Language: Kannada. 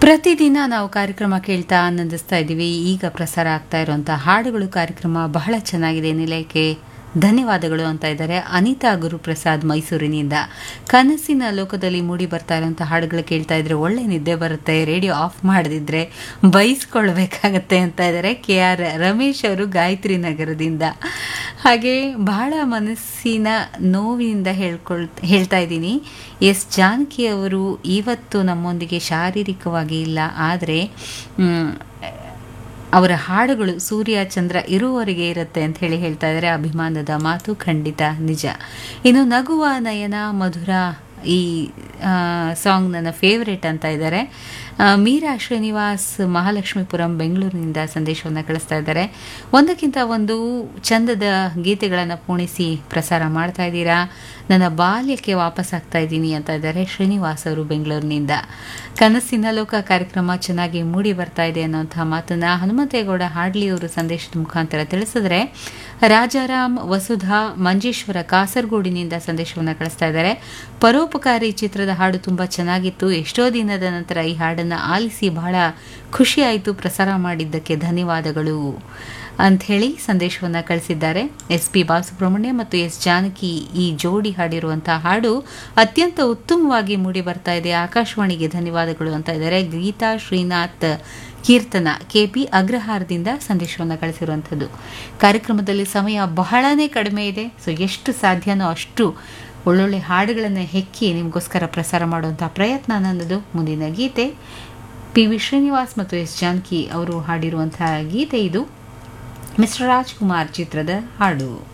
ಪ್ರತಿದಿನ ನಾವು ಕಾರ್ಯಕ್ರಮ ಕೇಳ್ತಾ ಆನಂದಿಸ್ತಾ ಇದ್ದೀವಿ ಈಗ ಪ್ರಸಾರ ಆಗ್ತಾ ಇರುವಂಥ ಹಾಡುಗಳು ಕಾರ್ಯಕ್ರಮ ಬಹಳ ಚೆನ್ನಾಗಿದೆ ನಿಲಯಕ್ಕೆ ಧನ್ಯವಾದಗಳು ಅಂತ ಇದ್ದಾರೆ ಅನಿತಾ ಗುರುಪ್ರಸಾದ್ ಮೈಸೂರಿನಿಂದ ಕನಸಿನ ಲೋಕದಲ್ಲಿ ಮೂಡಿ ಬರ್ತಾ ಇರುವಂಥ ಹಾಡುಗಳು ಕೇಳ್ತಾ ಇದ್ರೆ ಒಳ್ಳೆ ನಿದ್ದೆ ಬರುತ್ತೆ ರೇಡಿಯೋ ಆಫ್ ಮಾಡದಿದ್ರೆ ಬೈಸ್ಕೊಳ್ಬೇಕಾಗತ್ತೆ ಅಂತ ಇದ್ದಾರೆ ಕೆ ಆರ್ ರಮೇಶ್ ಅವರು ಗಾಯತ್ರಿ ನಗರದಿಂದ ಹಾಗೆ ಬಹಳ ಮನಸ್ಸಿನ ನೋವಿನಿಂದ ಹೇಳ್ಕೊಳ್ ಹೇಳ್ತಾ ಇದ್ದೀನಿ ಎಸ್ ಜಾನಕಿ ಅವರು ಇವತ್ತು ನಮ್ಮೊಂದಿಗೆ ಶಾರೀರಿಕವಾಗಿ ಇಲ್ಲ ಆದರೆ ಅವರ ಹಾಡುಗಳು ಸೂರ್ಯ ಚಂದ್ರ ಇರುವವರೆಗೆ ಇರುತ್ತೆ ಅಂತ ಹೇಳಿ ಹೇಳ್ತಾ ಇದ್ದಾರೆ ಅಭಿಮಾನದ ಮಾತು ಖಂಡಿತ ನಿಜ ಇನ್ನು ನಗುವ ನಯನ ಮಧುರ ಈ ಸಾಂಗ್ ನನ್ನ ಫೇವ್ರೇಟ್ ಅಂತ ಇದ್ದಾರೆ ಮೀರಾ ಶ್ರೀನಿವಾಸ್ ಮಹಾಲಕ್ಷ್ಮೀಪುರಂ ಬೆಂಗಳೂರಿನಿಂದ ಸಂದೇಶವನ್ನು ಕಳಿಸ್ತಾ ಇದ್ದಾರೆ ಒಂದಕ್ಕಿಂತ ಒಂದು ಚಂದದ ಗೀತೆಗಳನ್ನು ಪೂಣಿಸಿ ಪ್ರಸಾರ ಮಾಡ್ತಾ ಇದ್ದೀರಾ ನನ್ನ ಬಾಲ್ಯಕ್ಕೆ ವಾಪಸ್ ಆಗ್ತಾ ಇದ್ದೀನಿ ಅಂತ ಇದ್ದಾರೆ ಶ್ರೀನಿವಾಸ್ ಅವರು ಬೆಂಗಳೂರಿನಿಂದ ಕನಸಿನ ಲೋಕ ಕಾರ್ಯಕ್ರಮ ಚೆನ್ನಾಗಿ ಮೂಡಿ ಬರ್ತಾ ಇದೆ ಅನ್ನೋಂಥ ಮಾತನ್ನ ಹನುಮಂತೇಗೌಡ ಹಾಡ್ಲಿ ಅವರು ಸಂದೇಶದ ಮುಖಾಂತರ ತಿಳಿಸಿದ್ರೆ ರಾಜಾರಾಮ್ ವಸುಧಾ ಮಂಜೇಶ್ವರ ಕಾಸರಗೋಡಿನಿಂದ ಸಂದೇಶವನ್ನು ಕಳಿಸ್ತಾ ಇದ್ದಾರೆ ಪರೋಪಕಾರಿ ಚಿತ್ರದ ಹಾಡು ತುಂಬ ಚೆನ್ನಾಗಿತ್ತು ಎಷ್ಟೋ ದಿನದ ನಂತರ ಈ ಹಾಡನ್ನು ಆಲಿಸಿ ಬಹಳ ಖುಷಿಯಾಯಿತು ಪ್ರಸಾರ ಮಾಡಿದ್ದಕ್ಕೆ ಧನ್ಯವಾದಗಳು ಅಂಥೇಳಿ ಸಂದೇಶವನ್ನು ಕಳಿಸಿದ್ದಾರೆ ಎಸ್ ಪಿ ಬಾಲಸುಬ್ರಹ್ಮಣ್ಯ ಮತ್ತು ಎಸ್ ಜಾನಕಿ ಈ ಜೋಡಿ ಹಾಡಿರುವಂತಹ ಹಾಡು ಅತ್ಯಂತ ಉತ್ತಮವಾಗಿ ಮೂಡಿ ಬರ್ತಾ ಇದೆ ಆಕಾಶವಾಣಿಗೆ ಧನ್ಯವಾದಗಳು ಅಂತ ಇದ್ದಾರೆ ಗೀತಾ ಶ್ರೀನಾಥ್ ಕೀರ್ತನ ಕೆಪಿ ಅಗ್ರಹಾರದಿಂದ ಸಂದೇಶವನ್ನು ಕಳಿಸಿರುವಂಥದ್ದು ಕಾರ್ಯಕ್ರಮದಲ್ಲಿ ಸಮಯ ಬಹಳನೇ ಕಡಿಮೆ ಇದೆ ಸೊ ಎಷ್ಟು ಸಾಧ್ಯನೋ ಅಷ್ಟು ಒಳ್ಳೊಳ್ಳೆ ಹಾಡುಗಳನ್ನು ಹೆಕ್ಕಿ ನಿಮಗೋಸ್ಕರ ಪ್ರಸಾರ ಮಾಡುವಂಥ ಪ್ರಯತ್ನ ನನ್ನದು ಮುಂದಿನ ಗೀತೆ ಪಿ ವಿ ಶ್ರೀನಿವಾಸ್ ಮತ್ತು ಎಸ್ ಜಾನಕಿ ಅವರು ಹಾಡಿರುವಂತಹ ಗೀತೆ ಇದು ಮಿಸ್ಟರ್ ರಾಜ್ಕುಮಾರ್ ಚಿತ್ರದ ಹಾಡು